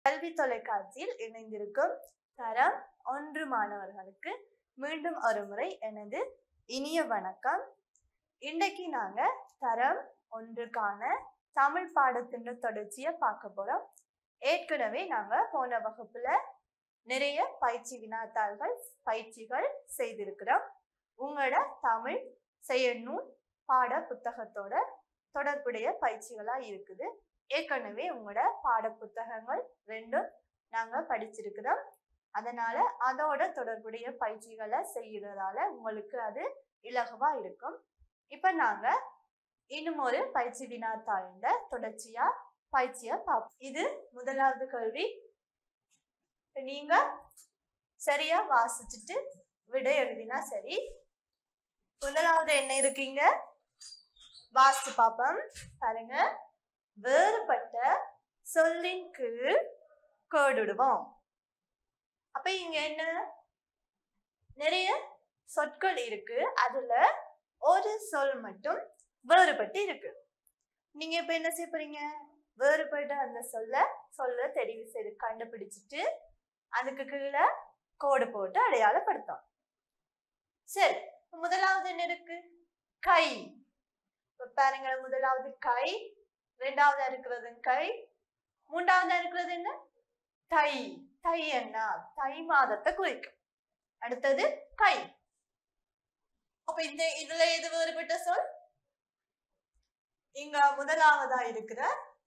கல்வி தொலைக்காட்சியில் இணைந்திருக்கும் தரம் ஒன்று மாணவர்களுக்கு மீண்டும் ஒரு முறை எனது இனிய வணக்கம் இன்றைக்கு நாங்க தரம் ஒன்றுக்கான தமிழ் பாடத்தின் தொடர்ச்சியை பார்க்க போறோம் ஏற்கனவே நாங்க போன வகுப்புல நிறைய பயிற்சி வினாத்தாள்கள் பயிற்சிகள் செய்திருக்கிறோம் உங்களோட தமிழ் செயற்நூல் பாட புத்தகத்தோட தொடர்புடைய பயிற்சிகளா இருக்குது ஏற்கனவே உங்களோட பாட புத்தகங்கள் ரெண்டும் நாங்க படிச்சிருக்கிறோம் அதனால அதோட தொடர்புடைய பயிற்சிகளை செய்யறதால உங்களுக்கு அது இலகுவா இருக்கும் இப்ப நாங்க இன்னும் ஒரு பயிற்சி வினாத்தாளின் தொடர்ச்சியா பயிற்சியை பார்ப்போம் இது முதலாவது கல்வி இப்ப நீங்க சரியா வாசிச்சுட்டு விடை எழுதினா சரி முதலாவது என்ன இருக்கீங்க வாசித்து பார்ப்போம் பாருங்க வேறுபட்ட சொல்லின் கீழ் கோடிடுவோம் அப்ப இங்க என்ன நிறைய சொற்கள் இருக்கு அதுல ஒரு சொல் மட்டும் வேறுபட்டு இருக்கு நீங்க இப்ப என்ன செய்ய போறீங்க வேறுபட்ட அந்த சொல்ல சொல்ல தெரிவு செய்து கண்டுபிடிச்சிட்டு அதுக்கு கீழே கோடு போட்டு அடையாளப்படுத்தும் சரி முதலாவது என்ன இருக்கு கை இப்ப பாருங்க முதலாவது கை ரெண்டாவதா இருக்கிறது கை மூன்றாவதா இருக்கிறது என்ன தை தை என்ன தை மாதத்தை குறிக்கும் அடுத்தது கை அப்ப இந்த இதுல எது வேறுபட்ட சொல் இங்க முதலாவதா இருக்கிற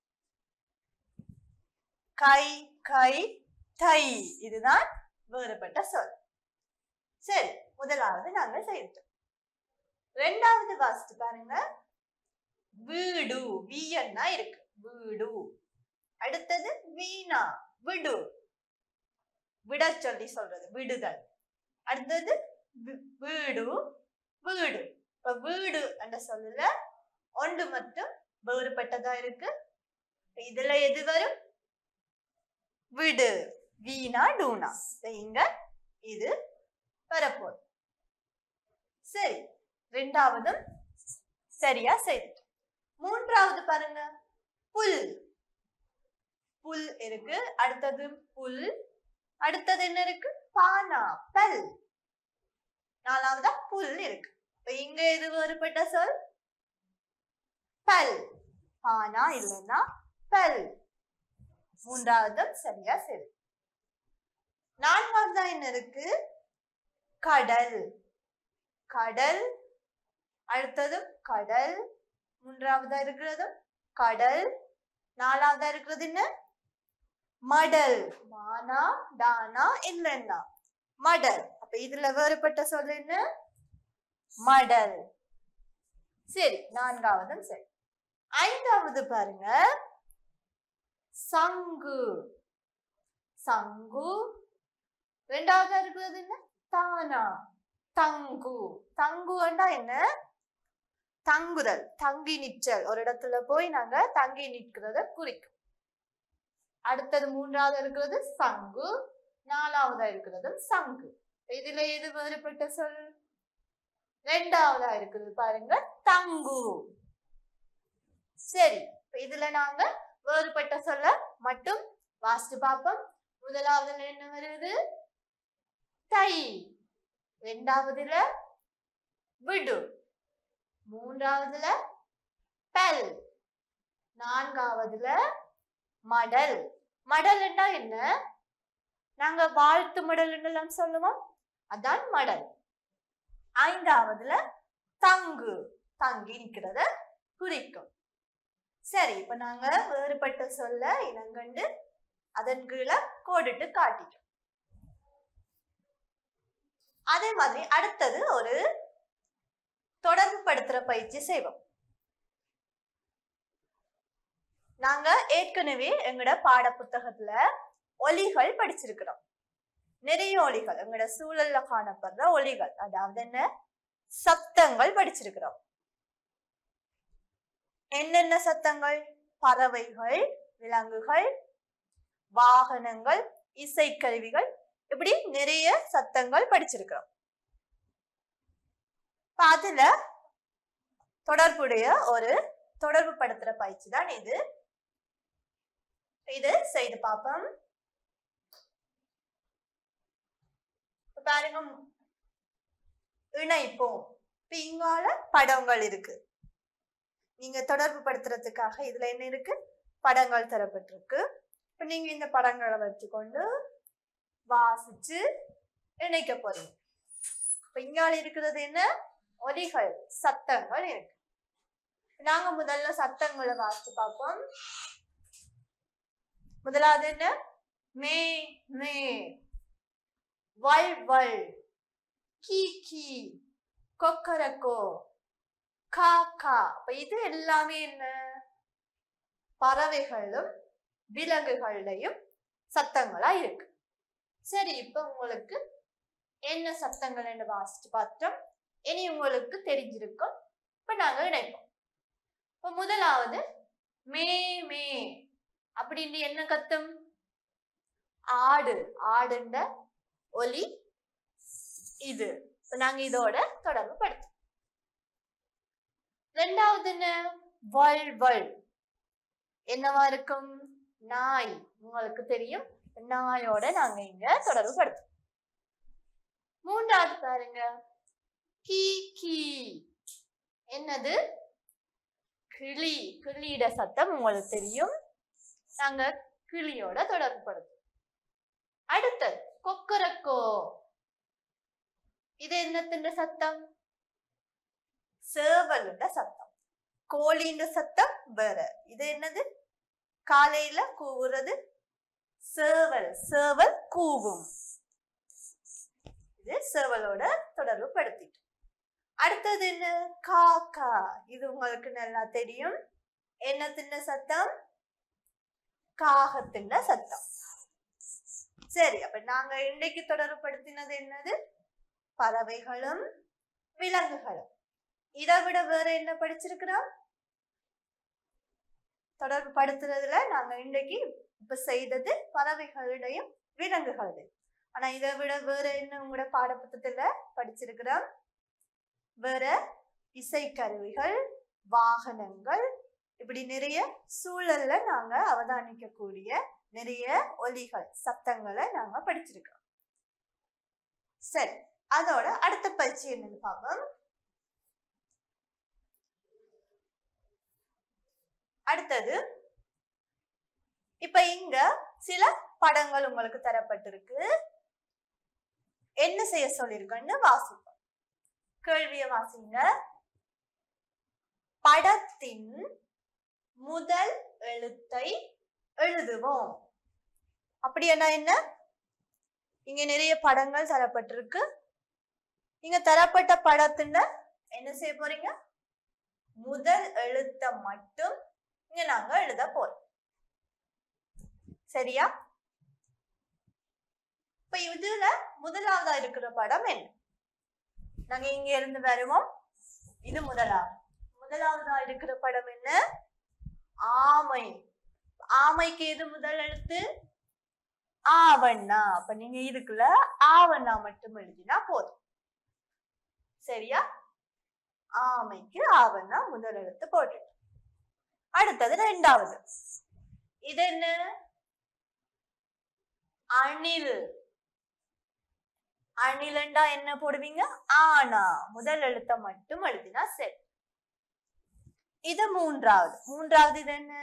கை கை தை இதுதான் வேறுபட்ட சொல் சரி முதலாவது நாங்கள் செய்துட்டோம் ரெண்டாவது வாசிட்டு பாருங்க வீடு வீயன்னா இருக்கு வீடு அடுத்தது வீணா விடு விட சொல்லி சொல்றது விடுதல் அடுத்தது வி- வீடு வீடு இப்ப வீடு என்ற சொல்லல ஒன்று மட்டும் வேறுபட்டதா இருக்கு இதுல எது வரும் விடு வீணா டூனா இப்ப இங்க இது வரப்போகுது சரி ரெண்டாவதும் சரியா செய்துட்டோம் மூன்றாவது பாருங்க புல் புல் இருக்கு அடுத்தது புல் அடுத்தது என்ன இருக்கு பானா பல் நாலாவதா புல் இருக்கு இப்ப இங்க எது வேறுபட்ட சொல் பல் பானா இல்லைன்னா பல் மூன்றாவதும் சரியா சரி நான்காவதா என்ன இருக்கு கடல் கடல் அடுத்ததும் கடல் மூன்றாவதா இருக்கிறதும் கடல் நாலாவதா இருக்கிறது என்ன மடல் மானா டானா இல்லைன்னா மடல் அப்ப இதுல வேறுபட்ட சொல் என்ன மடல் சரி நான்காவதும் சரி ஐந்தாவது பாருங்க சங்கு சங்கு ரெண்டாவதா இருக்கிறது என்ன தானா தங்கு தங்குன்னா என்ன தங்குதல் தங்கி நிற்றல் ஒரு இடத்துல போய் நாங்க தங்கி நிற்கிறத குறிக்கும் அடுத்தது மூன்றாவது இருக்கிறது சங்கு நாலாவதா இருக்கிறது சங்கு இதுல எது வேறுபட்ட சொல் ரெண்டாவதா இருக்குது பாருங்க தங்கு சரி இப்ப இதுல நாங்க வேறுபட்ட சொல்ல மட்டும் வாசித்து பார்ப்போம் முதலாவதுல என்ன வருது தை ரெண்டாவதுல விடு மூன்றாவதுல பல் நான்காவதுல மடல் மடல்னா என்ன நாங்க வாழ்த்து மடல் எல்லாம் சொல்லுவோம் அதான் மடல் ஐந்தாவதுல தங்கு தங்கி நிக்கிறத குறிக்கும் சரி இப்ப நாங்க வேறுபட்ட சொல்ல இனங்கண்டு அதன் கீழே கோடிட்டு காட்டிட்டோம் அதே மாதிரி அடுத்தது ஒரு தொடர்பு படுத்துற பயிற்சி செய்வோம் நாங்க ஏற்கனவே எங்கட பாட புத்தகத்துல ஒலிகள் படிச்சிருக்கிறோம் நிறைய ஒலிகள் எங்கட சூழல்ல காணப்படுற ஒலிகள் அதாவது என்ன சத்தங்கள் படிச்சிருக்கிறோம் என்னென்ன சத்தங்கள் பறவைகள் விலங்குகள் வாகனங்கள் இசைக்கருவிகள் இப்படி நிறைய சத்தங்கள் படிச்சிருக்கிறோம் இப்ப அதுல தொடர்புடைய ஒரு தொடர்பு படுத்துற பயிற்சி தான் இது இது செய்து பார்ப்போம் பாருங்க இணைப்போம் இப்ப இங்கால படங்கள் இருக்கு நீங்க தொடர்பு படுத்துறதுக்காக இதுல என்ன இருக்கு படங்கள் தரப்பட்டிருக்கு இப்ப நீங்க இந்த படங்களை வச்சுக்கொண்டு வாசிச்சு இணைக்க போறீங்க இப்ப இங்கால இருக்கிறது என்ன ஒலிகள் சத்தங்கள் இருக்கு நாங்க முதல்ல சத்தங்களை வாசிச்சு பார்ப்போம் முதலாவது என்ன மே மே வல் வல் கீ கீ கொக்கரக்கோ கா கா அப்ப இது எல்லாமே என்ன பறவைகளும் விலங்குகள்லையும் சத்தங்களா இருக்கு சரி இப்ப உங்களுக்கு என்ன சத்தங்கள் என்று வாசிச்சு பார்த்தோம் இனி உங்களுக்கு தெரிஞ்சிருக்கும் இப்ப நாங்க இணைப்போம் இப்ப முதலாவது மே மே அப்படின்னு என்ன கத்தும் ஆடு ஆடுண்ட ஒலி இது இப்ப நாங்க இதோட தொடர்பு படுத்தோம் ரெண்டாவது என்ன வல் வல் என்னவா இருக்கும் நாய் உங்களுக்கு தெரியும் நாயோட நாங்க இங்க தொடர்பு படுத்தோம் மூன்றாவது பாருங்க கீ கீ என்னது கிளி கிளியிட சத்தம் உங்களுக்கு தெரியும் நாங்க கிளியோட தொடர்பு படுத்தோம் அடுத்தது கொக்கரக்கோ இது என்னத்தின் சத்தம் சேவலுட சத்தம் கோழின்ற சத்தம் வேற இது என்னது காலையில கூவுறது சேவல் சேவல் கூவும் இது சேவலோட தொடர்பு படுத்திட்டு அடுத்தது என்ன காக்கா இது உங்களுக்கு நல்லா தெரியும் என்னத்தின் சத்தம் காகத்தின் சத்தம் சரி அப்ப நாங்க இன்றைக்கு தொடர்புபடுத்தினது என்னது பறவைகளும் விலங்குகளும் இதை விட வேற என்ன படிச்சிருக்கிறோம் தொடர்பு படுத்துறதுல நாங்க இன்றைக்கு இப்ப செய்தது பறவைகளுடையும் விலங்குகளுடையும் ஆனா இதை விட வேற என்ன உங்களோட பாடப்புத்தகத்துல படிச்சிருக்கிறோம் வேற இசைக்கருவிகள் வாகனங்கள் இப்படி நிறைய சூழல்ல நாங்க அவதானிக்கக்கூடிய நிறைய ஒலிகள் சத்தங்களை நாங்க படிச்சிருக்கோம் சரி அதோட அடுத்த பயிற்சி என்னன்னு பார்ப்போம் அடுத்தது இப்ப இங்க சில படங்கள் உங்களுக்கு தரப்பட்டிருக்கு என்ன செய்ய சொல்லியிருக்கேன்னு வாசிப்போம் கேள்வியை வாசிங்க படத்தின் முதல் எழுத்தை எழுதுவோம் அப்படின்னா என்ன இங்க நிறைய படங்கள் தரப்பட்டிருக்கு இங்க தரப்பட்ட படத்துல என்ன செய்ய போறீங்க முதல் எழுத்தை மட்டும் இங்க நாங்க எழுத போறோம் சரியா இப்ப இதுல முதலாவதா இருக்கிற படம் என்ன நாங்க இங்க இருந்து வருவோம் இது முதலாவது முதலாவதா இருக்கிற படம் என்ன ஆமை ஆமைக்கு எது முதல் எழுத்து ஆவண்ணா அப்ப நீங்க இதுக்குள்ள ஆவண்ணா மட்டும் எழுதினா போதும் சரியா ஆமைக்கு ஆவண்ணா முதல் எழுத்து போட்டு அடுத்தது ரெண்டாவது இது என்ன அணில் அணிலண்டா என்ன போடுவீங்க ஆனா முதல் எழுத்த மட்டும் எழுதினா சரி இது மூன்றாவது மூன்றாவது இது என்ன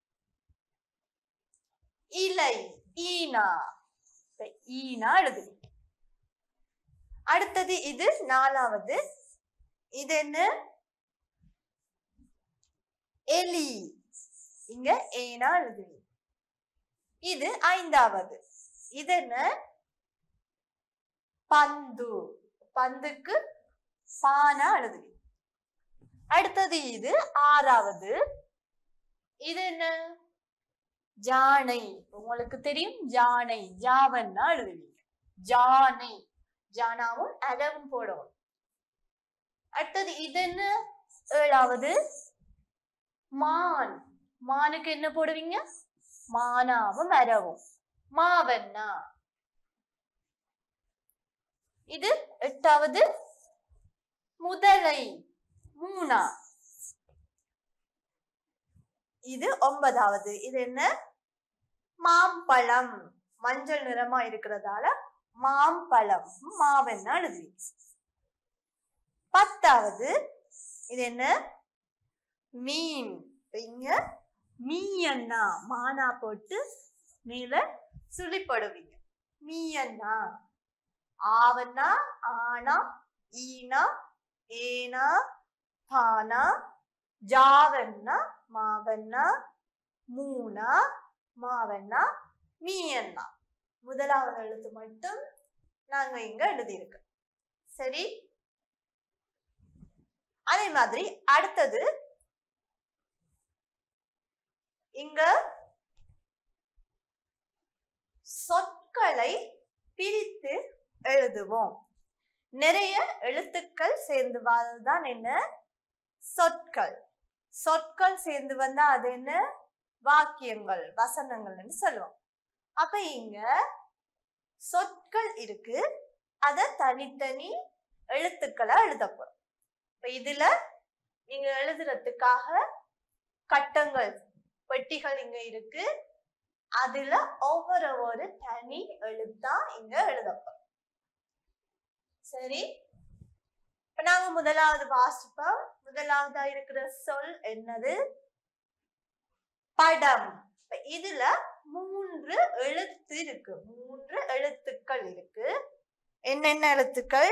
இலை ஈனா இப்ப ஈனா எழுதுவீங்க அடுத்தது இது நாலாவது இது என்ன எலி இங்க ஏனா எழுதுவீங்க இது ஐந்தாவது இது என்ன பந்து பந்துக்கு பானா எழுதுவீங்க அடுத்தது இது ஆறாவது இது என்ன ஜானை உங்களுக்கு தெரியும் ஜானை ஜாவன்னா எழுதுவீங்க ஜானை ஜானாவும் அலவும் போடவும் அடுத்தது இது என்ன ஏழாவது மான் மானுக்கு என்ன போடுவீங்க மானாவும் அரவும் மாவண்ணா இது எட்டாவது முதலை மூணா இது ஒன்பதாவது இது என்ன மாம்பழம் மஞ்சள் நிறமா இருக்கிறதால மாம்பழம் மாவென்னா எழுதுவீங்க பத்தாவது இது என்ன மீன் இப்ப இங்க மீயண்ணா மானா போட்டு மேல சுழிப்படுவீங்க மீயண்ணா ஆவண்ணா ஆனா ஈனா ஏனா பானா ஜாவண்ணா மாவண்ணா மூணா மாவண்ணா மீயண்ணா முதலாவது எழுத்து மட்டும் நாங்க இங்க எழுதியிருக்கோம் சரி அதே மாதிரி அடுத்தது இங்க சொற்களை பிரித்து எழுதுவோம் நிறைய எழுத்துக்கள் சேர்ந்து வந்ததுதான் என்ன சொற்கள் சொற்கள் சேர்ந்து வந்தா அது என்ன வாக்கியங்கள் வசனங்கள்னு சொல்லுவோம் அப்ப இங்க சொற்கள் இருக்கு அத தனித்தனி எழுத்துக்களா எழுத போறோம் இப்ப இதுல நீங்க எழுதுறதுக்காக கட்டங்கள் பெட்டிகள் இங்க இருக்கு அதுல ஒவ்வொரு ஒரு தனி எழுத்தா இங்க எழுத போறோம் சரி இப்ப நாங்க முதலாவது வாசிப்போம் முதலாவதா இருக்கிற சொல் என்னது படம் இப்ப இதுல மூன்று எழுத்து இருக்கு மூன்று எழுத்துக்கள் இருக்கு என்னென்ன எழுத்துக்கள்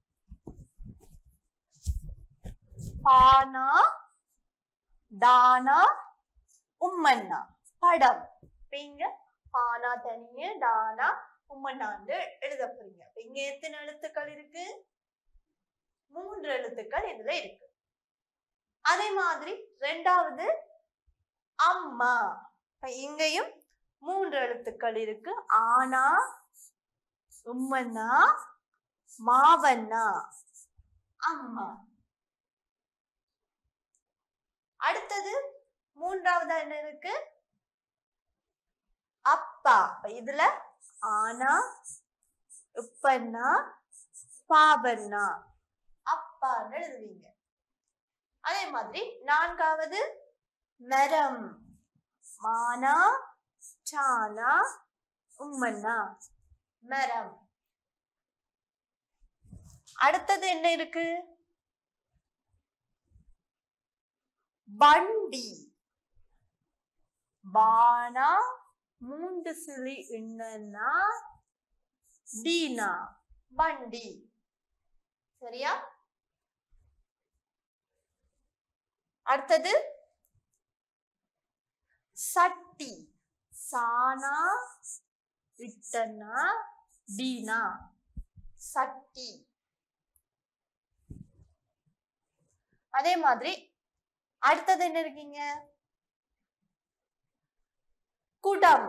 பானா டானா உம்மன்னா படம் இப்ப இங்க பானா தனிய டானா உம்மன்னாண்டு எழுத போறீங்க இப்ப இங்க எத்தனை எழுத்துக்கள் இருக்கு மூன்று எழுத்துக்கள் இதுல இருக்கு அதே மாதிரி ரெண்டாவது அம்மா இப்ப இங்கேயும் மூன்று எழுத்துக்கள் இருக்கு ஆனா உம்மன்னா மாவண்ணா அம்மா அடுத்தது மூன்றாவது என்ன இருக்கு அப்பா அப்ப இதுல ஆனா உப்பண்ணா பாவண்ணா அப்பான்னு எழுதுவீங்க அதே மாதிரி நான்காவது மரம் மானா சானா உம்மன்னா மரம் அடுத்தது என்ன இருக்கு வண்டி பானா மூன்று சிலி என்னன்னா டீனா வண்டி சரியா அடுத்தது சட்டி சானா இட்டனா டீனா சட்டி அதே மாதிரி அடுத்தது என்ன இருக்கீங்க குடம்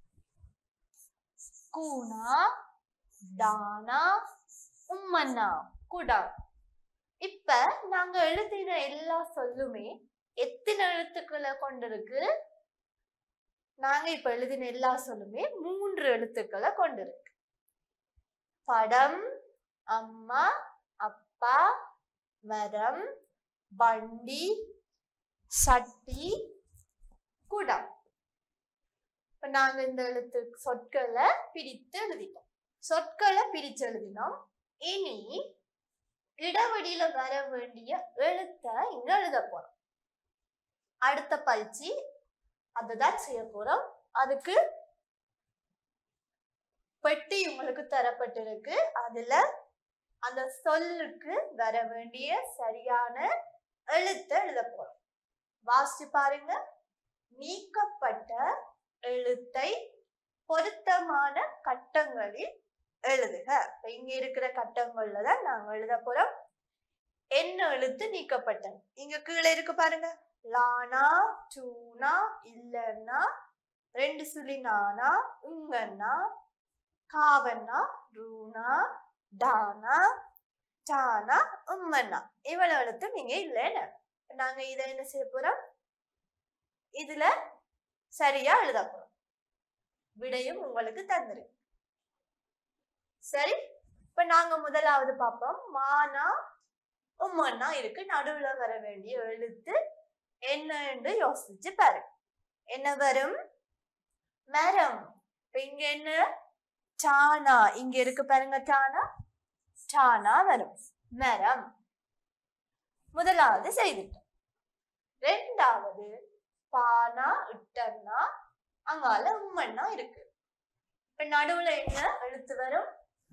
கூனா தானா உம்மன்னா குடம் இப்ப நாங்க எழுதின எல்லா சொல்லுமே எத்தனை எழுத்துக்களை கொண்டிருக்கு நாங்க இப்ப எழுதின எல்லா சொல்லுமே மூன்று எழுத்துக்களை கொண்டிருக்கு படம் அம்மா அப்பா மரம் வண்டி சட்டி குடம் இப்ப நாங்க இந்த எழுத்து சொற்களை பிரித்து எழுதிட்டோம் சொற்களை பிரிச்சு எழுதினோம் இனி இடைவெளியில வர வேண்டிய எழுத்தை இங்க எழுத போறோம் அடுத்த பயிற்சி அதுதான் செய்ய போறோம் அதுக்கு பெட்டி உங்களுக்கு தரப்பட்டிருக்கு அதுல அந்த சொல்லுக்கு வர வேண்டிய சரியான எழுத்தை எழுத போறோம் வாசிச்சு பாருங்க நீக்கப்பட்ட எழுத்தை பொருத்தமான கட்டங்களில் எழுதுக இப்ப இங்க இருக்கிற கட்டங்கள்ல தான் நாங்க எழுத போறோம் என்ன எழுத்து நீக்கப்பட்டது இங்க கீழே இருக்கு பாருங்க லானா சூனா இல்லன்னா ரெண்டு சுழி நானா உங்கன்னா காவன்னா ரூனா டானா டானா உம்மன்னா இவ்வளவு எழுத்து நீங்க இல்லைன்னு நாங்க இதை என்ன செய்ய போறோம் இதுல சரியா எழுத போறோம் விடையும் உங்களுக்கு தந்துரு சரி இப்ப நாங்க முதலாவது பார்ப்போம் மானா உம்மன்னா இருக்கு நடுவுல வர வேண்டிய எழுத்து என்னன்னு யோசிச்சு பாரு என்ன வரும் மரம் இப்ப இங்க என்ன டானா இங்க இருக்கு பாருங்க டானா டானா வரும் மரம் முதலாவது செய்துட்டோம் ரெண்டாவது பானா இட்டன்னா அங்கால உம்மன்னா இருக்கு இப்ப நடுவுல என்ன எழுத்து வரும்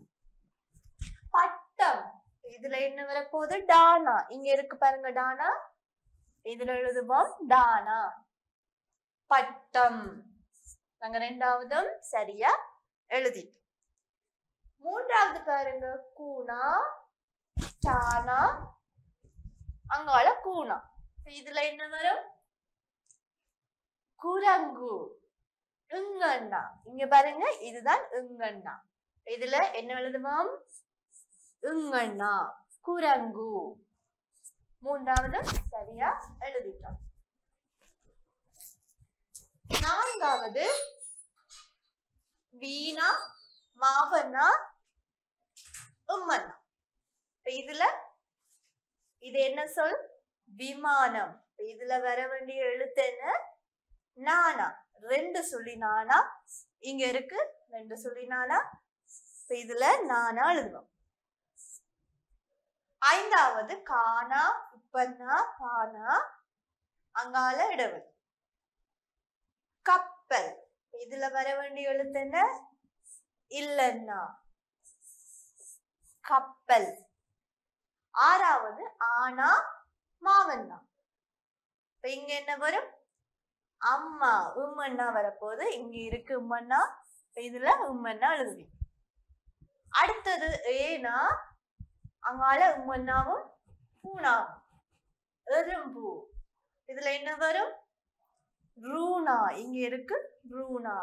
பட்டம் இதுல என்ன வரப்போகுது டானா இங்க இருக்கு பாருங்க டானா இதுல எழுதுவோம் டானா பட்டம் நாங்க ரெண்டாவதும் சரியா எழுதிட்டோம் மூன்றாவது பாருங்க கூனா டானா அங்கால கூனா இதுல என்ன வரும் குரங்கு இங்கண்ணா இங்க பாருங்க இதுதான் இங்கண்ணா இதுல என்ன எழுதுவோம் இங்கண்ணா குரங்கு மூன்றாவது சரியா எழுதிட்டோம் நான்காவது வீணா மாவண்ணா உம்மண்ணா இப்ப இதுல இது என்ன சொல் விமானம் இப்ப இதுல வர வேண்டிய எழுத்து என்ன நானா ரெண்டு சொல்லி நானா இங்க இருக்கு ரெண்டு சொல்லி நானா இப்ப இதுல நானா எழுதுவோம் ஐந்தாவது கானா உப்பன்னா பானா அங்கால இடவல் கப்பல் இதுல வர வேண்டிய எழுத்து என்ன இல்லன்னா கப்பல் ஆறாவது ஆனா மாவண்ணா இப்ப இங்க என்ன வரும் அம்மா உம்மண்ணா வரப்போகுது இங்க இருக்கு உம்மண்ணா இப்ப இதுல உம்மண்ணா எழுதுவி அடுத்தது ஏனா அங்கால உம்மண்ணாவும் பூனாவும் எறும்பு இதுல என்ன வரும் ரூனா இங்க இருக்கு ரூனா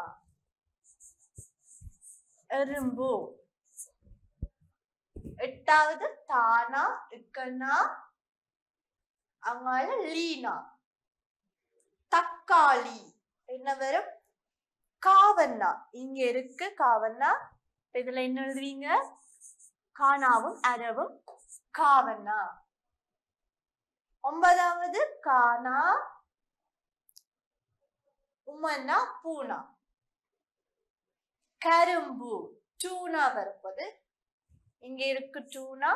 எறும்பு எட்டாவது தானா இக்கண்ணா அங்கால லீனா தக்காளி என்ன வரும் காவண்ணா இங்க இருக்கு காவண்ணா இதுல என்ன எழுதுவீங்க கானாவும் அரவும் காவண்ணா ஒன்பதாவது கானா உமன்னா பூனா கரும்பு டூனா வரப்போது இங்க இருக்கு டூனா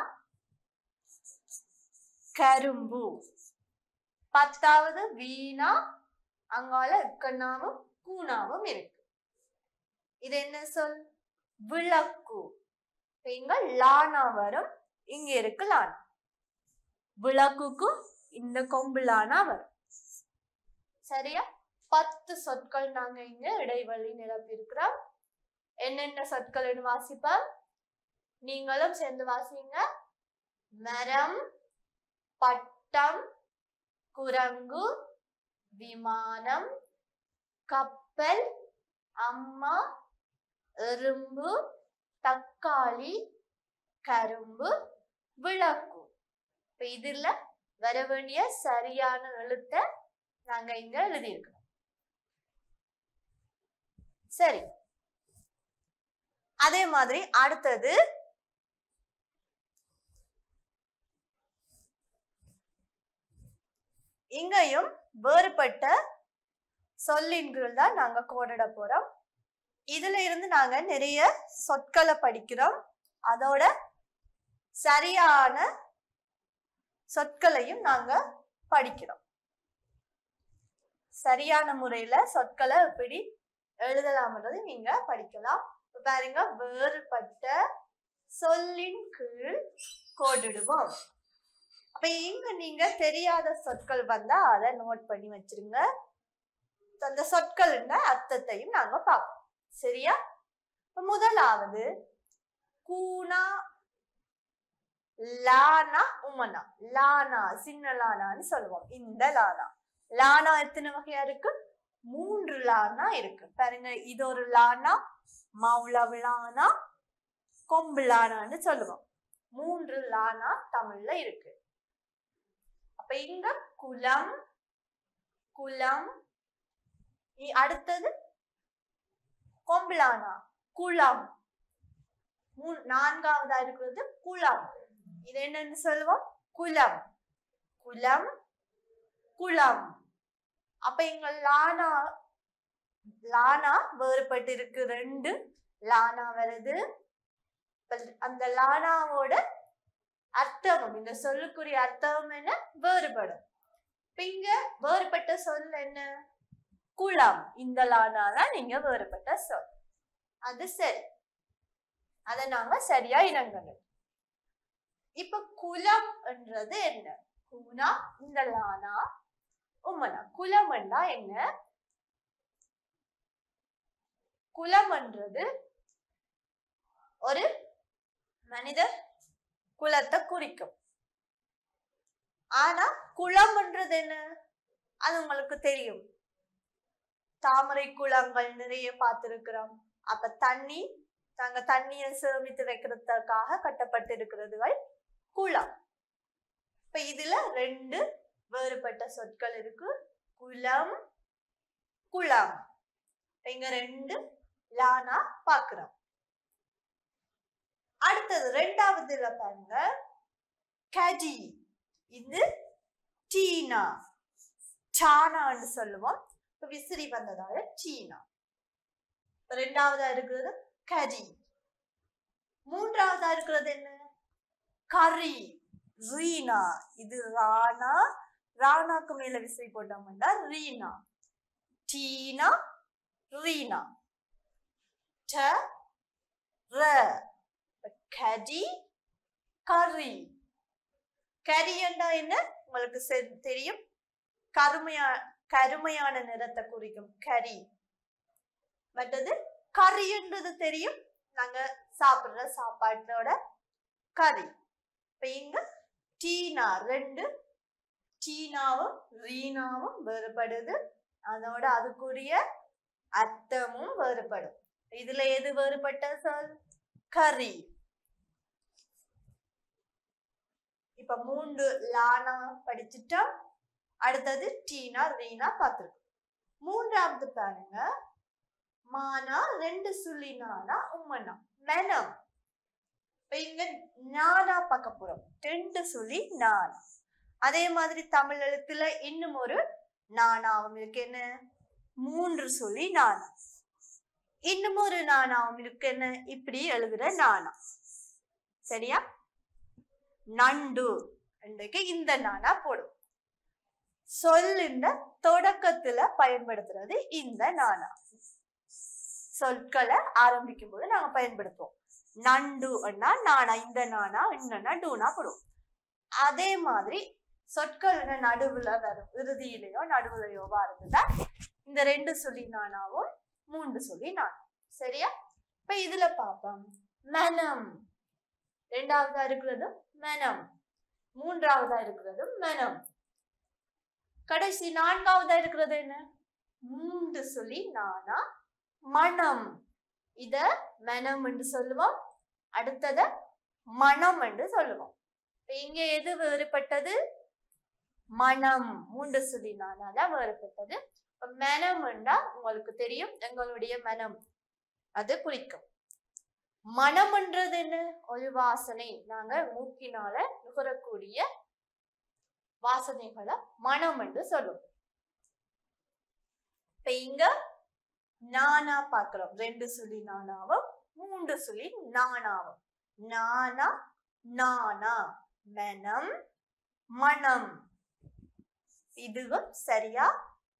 கரும்பு பத்தாவது வீணா அங்கால இக்கண்ணாவும் கூனாவும் இருக்கு இது என்ன சொல் விளக்கு இப்ப இங்க லானா வரும் இங்க இருக்கு லானா விளக்குக்கு இந்த கொம்பு லானா வரும் சரியா பத்து சொற்கள் நாங்க இங்க இடைவெளி நிரப்பியிருக்கிறோம் என்னென்ன சொற்கள் வாசிப்போம் நீங்களும் சேர்ந்து வாசிங்க மரம் பட்டம் குரங்கு விமானம் கப்பல் அம்மா எறும்பு தக்காளி கரும்பு விளக்கு இப்ப இதுல வர வேண்டிய சரியான எழுத்தை நாங்க இங்க எழுதியிருக்கிறோம் சரி அதே மாதிரி அடுத்தது இங்கேயும் வேறுபட்ட சொல்லின்கள் தான் நாங்க கோடிட போறோம் இதுல இருந்து நாங்க நிறைய சொற்களை படிக்கிறோம் அதோட சரியான சொற்களையும் நாங்க படிக்கிறோம் சரியான முறையில சொற்களை எப்படி எழுதலாம்ன்றது நீங்க படிக்கலாம் இப்ப பாருங்க வேறுபட்ட சொல்லின் கீழ் கோடிடுவோம் அப்ப இங்க நீங்க தெரியாத சொற்கள் வந்தா அதை நோட் பண்ணி வச்சிருங்க அந்த சொற்களின் அர்த்தத்தையும் நாங்க பார்ப்போம் சரியா இப்ப முதலாவது கூனா லானா உமனா லானா சின்ன லானான்னு சொல்லுவோம் இந்த லானா லானா எத்தனை வகையா இருக்கு மூன்று லானா இருக்கு பாருங்க இது ஒரு லானா மௌலவ் லானா கொம்பு லானான்னு சொல்லுவோம் மூன்று லானா தமிழ்ல இருக்கு அப்ப இங்க குலம் குலம் இ- அடுத்தது கொம்புலானா குளம் மூ- நான்காவதா இருக்கிறது குளம் இது என்னன்னு சொல்லுவோம் குலம் குலம் குளம் அப்ப இங்க லானா லானா வேறுபட்டு இருக்கு ரெண்டு லானா வருது இப்ப அந்த லானாவோட அர்த்தமும் இந்த சொல்லுக்குரிய அர்த்தமும் என்ன வேறுபடும் இப்ப இங்க வேறுபட்ட சொல் என்ன குளம் இந்த லானால நீங்க வேறுபட்ட சொல் அது சரி அதை நாங்க சரியா இனங்கணும் இப்ப குலம் என்றது என்ன குனா இந்த லானா உம்மனா குலம் என்றா என்ன குலம் என்றது ஒரு மனித குலத்தை குறிக்கும் ஆனா குளம்ன்றது என்ன அது உங்களுக்கு தெரியும் தாமரை குளங்கள் நிறைய பார்த்திருக்கிறோம் அப்ப தண்ணி நாங்க தண்ணியை சேமித்து வைக்கிறதுக்காக கட்டப்பட்டிருக்கிறதுகள் குளம் இப்ப இதுல ரெண்டு வேறுபட்ட சொற்கள் இருக்கு குலம் குளம் இப்ப இங்க ரெண்டு லானா பாக்குறோம் அடுத்தது ரெண்டாவதுல பாருங்க கடி இது டீனா சானான்னு சொல்லுவோம் இப்ப விசிறி வந்ததால சீனா இப்ப ரெண்டாவதா இருக்கிறது கரி மூன்றாவதா இருக்கிறது என்ன கரி ரீனா இது ராணா ராணாக்கு மேல விசிறி போட்டோம்னா ரீனா டீனா ரீனா ட ர கடி கரி கரி என்றா என்ன உங்களுக்கு செ- தெரியும் கருமையா கருமையான நிறத்தை குறிக்கும் கரி மற்றது கறின்றது தெரியும் நாங்க சாப்பிடுற சாப்பாட்டோட கறி இப்ப இங்க டீனா ரெண்டு டீனாவும் ரீனாவும் வேறுபடுது அதோட அதுக்குரிய அர்த்தமும் வேறுபடும் இதுல எது வேறுபட்ட சொல் கறி இப்ப மூன்று லானா படிச்சுட்டோம் அடுத்தது டீனா ரீனா பார்த்திருக்கோம் மூன்றாவது பாருங்க மானா ரெண்டு சுழி நானா உம்மனா மெனம் இப்ப இங்க நானா பார்க்க போறோம் ரெண்டு சுழி நானா அதே மாதிரி தமிழ் எழுத்துல இன்னும் ஒரு நானாவும் இருக்கு என்ன மூன்று சுழி நானா இன்னும் ஒரு நானாவும் இருக்கு என்ன இப்படி எழுதுற நானா சரியா நண்டு இன்றைக்கு இந்த நானா போடும் சொல்லுன்ற தொடக்கத்துல பயன்படுத்துறது இந்த நானா சொற்களை ஆரம்பிக்கும் போது நாங்க பயன்படுத்துவோம் நண்டு அண்ணா நானா இந்த நானா இன்னன்னா டூனா போடுவோம் அதே மாதிரி சொற்கள் நடுவுல வரும் இறுதியிலையோ நடுவுலையோ வருதுன்னா இந்த ரெண்டு சொல்லி நானாவும் மூன்று சொல்லி நானா சரியா இப்ப இதுல பார்ப்போம் மனம் ரெண்டாவதா இருக்கிறது மனம் மூன்றாவதா இருக்கிறது மனம் கடைசி நான்காவதா இருக்கிறது என்ன மூன்று சொல்லி நானா மனம் இத மனம் என்று சொல்லுவோம் அடுத்தத மனம் என்று சொல்லுவோம் இப்ப இங்க எது வேறுபட்டது மனம் மூன்று சொல்லி நானால வேறுபட்டது இப்ப மனம் என்றா உங்களுக்கு தெரியும் எங்களுடைய மனம் அது குறிக்கும் மனம்ன்றது என்ன ஒரு வாசனை நாங்க மூக்கினால நுகரக்கூடிய வாசனைகளை மனம் என்று சொல்லுவோம் இப்ப இங்க நானா பார்க்கிறோம் ரெண்டு சொல்லி நானாவும் மூன்று சொல்லி நானாவும் நானா நானா மனம் மனம் இதுவும் சரியா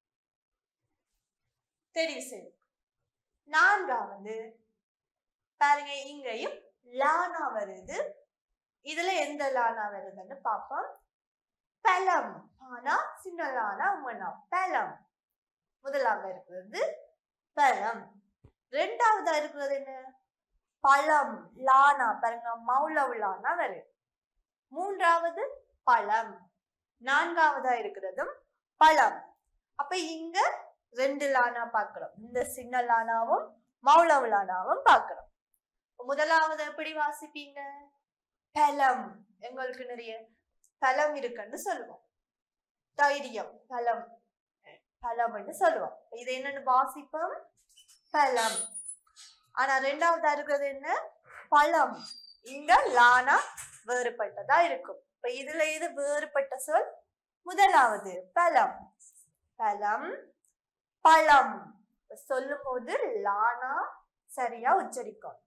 தெரிவு செய்யும் நான்காவது பாருங்க இங்கேயும் லானா வருது இதுல எந்த லானா வருதுன்னு பார்ப்போம் பலம் ஆனா சின்ன லானா உமனா பலம் முதலாவது இருக்கிறது பழம் ரெண்டாவதா இருக்கிறது என்ன பழம் லானா பாருங்க மௌலவ் லானா வரும் மூன்றாவது பழம் நான்காவதா இருக்கிறதும் பழம் அப்ப இங்க ரெண்டு லானா பார்க்கிறோம் இந்த சின்ன லானாவும் மௌலவ் லானாவும் பார்க்கிறோம் முதலாவது எப்படி வாசிப்பீங்க பலம் எங்களுக்கு நிறைய பலம் இருக்குன்னு சொல்லுவோம் தைரியம் பலம் பலம்னு சொல்லுவோம் இது என்னன்னு வாசிப்போம் பலம் ஆனா ரெண்டாவதா இருக்கிறது என்ன பழம் இங்க லானா வேறுபட்டதா இருக்கும் இப்ப இதுல இது வேறுபட்ட சொல் முதலாவது பலம் பலம் பழம் சொல்லும் போது லானா சரியா உச்சரிக்கும்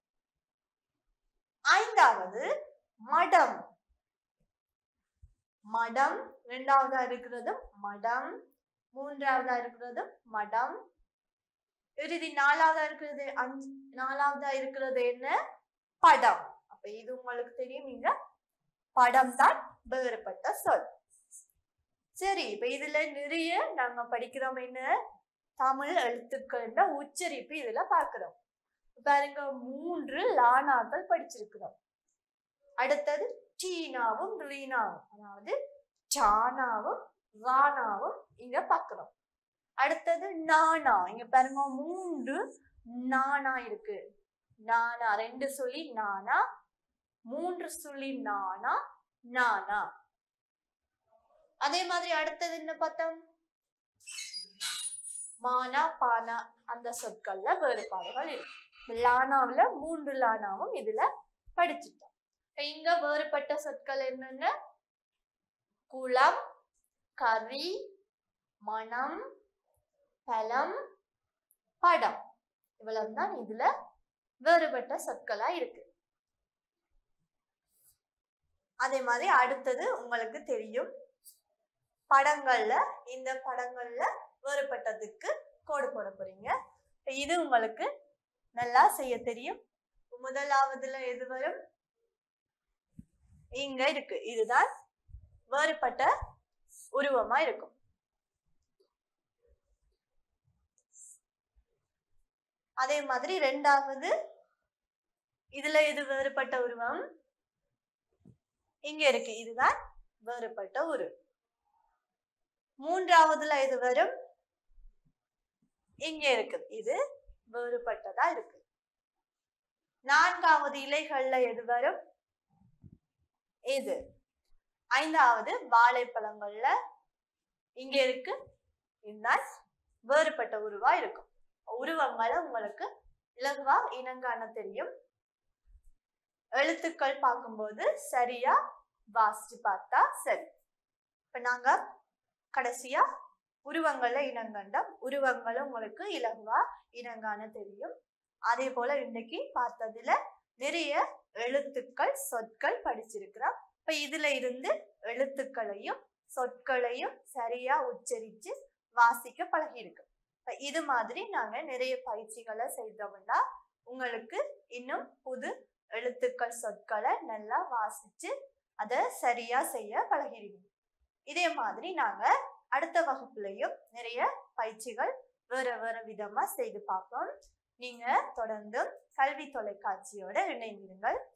ஐந்தாவது மடம் மடம் இரண்டாவதா இருக்கிறது மடம் மூன்றாவதா இருக்கிறது மடம் இறுதி நாலாவதா இருக்கிறது அஞ்சு நாலாவதா இருக்கிறது என்ன படம் அப்ப இது உங்களுக்கு தெரியும் இங்க படம் தான் வேறுபட்ட சொல் சரி இப்ப இதுல நிறைய நாங்க படிக்கிறோம் என்ன தமிழ் எழுத்துக்கள்ன்ற உச்சரிப்பு இதுல பார்க்கிறோம் பாருங்க மூன்று லானாக்கள் படிச்சிருக்கிறோம் அடுத்தது டீனாவும் ரீனாவும் அதாவது சானாவும் ரானாவும் இங்க பார்க்கிறோம் அடுத்தது நானா இங்க பாருங்க மூன்று நானா இருக்கு நானா ரெண்டு சொல்லி நானா மூன்று சொல்லி நானா நானா அதே மாதிரி அடுத்தது என்ன பார்த்தோம் மானா பானா அந்த சொற்கள்ல வேறுபாடுகள் இருக்கு லானாவுல மூன்று லானாவும் இதுல படிச்சுட்டோம் இப்ப இங்க வேறுபட்ட சொற்கள் என்னென்ன குளம் கரி மனம் பலம் படம் இவ்வளவுதான் இதுல வேறுபட்ட சொற்களா இருக்கு அதே மாதிரி அடுத்தது உங்களுக்கு தெரியும் படங்கள்ல இந்த படங்கள்ல வேறுபட்டதுக்கு கோடு போட போறீங்க இது உங்களுக்கு நல்லா செய்ய தெரியும் முதலாவதுல எது வரும் இங்க இருக்கு இதுதான் வேறுபட்ட உருவமா இருக்கும் அதே மாதிரி ரெண்டாவது இதுல எது வேறுபட்ட உருவம் இங்க இருக்கு இதுதான் வேறுபட்ட உருவம் மூன்றாவதுல இது வரும் இங்க இருக்குது இது வேறுபட்டதா இருக்கு நான்காவது இலைகள்ல எது வரும் இது ஐந்தாவது வாழைப்பழங்கள்ல இங்க இருக்கு இதுதான் வேறுபட்ட உருவா இருக்கும் உருவங்களை உங்களுக்கு இலகுவா இனங்காண தெரியும் எழுத்துக்கள் பார்க்கும்போது சரியா வாசிச்சு பார்த்தா சரி இப்ப நாங்க கடைசியா உருவங்களை இனங்கண்டம் உருவங்களும் உங்களுக்கு இலகுவா இனங்காண தெரியும் அதே போல இன்னைக்கு பார்த்ததுல நிறைய எழுத்துக்கள் சொற்கள் படிச்சிருக்கிறோம் இப்ப இதுல இருந்து எழுத்துக்களையும் சொற்களையும் சரியா உச்சரிச்சு வாசிக்க பழகியிருக்கு இப்ப இது மாதிரி நாங்க நிறைய பயிற்சிகளை செய்தோம்னா உங்களுக்கு இன்னும் புது எழுத்துக்கள் சொற்களை நல்லா வாசிச்சு அதை சரியா செய்ய பழகிடுவீங்க இதே மாதிரி நாங்க அடுத்த வகுப்புலையும் நிறைய பயிற்சிகள் வேற வேற விதமா செய்து பார்ப்போம் நீங்க தொடர்ந்து கல்வி தொலைக்காட்சியோட இணைந்திருங்கள்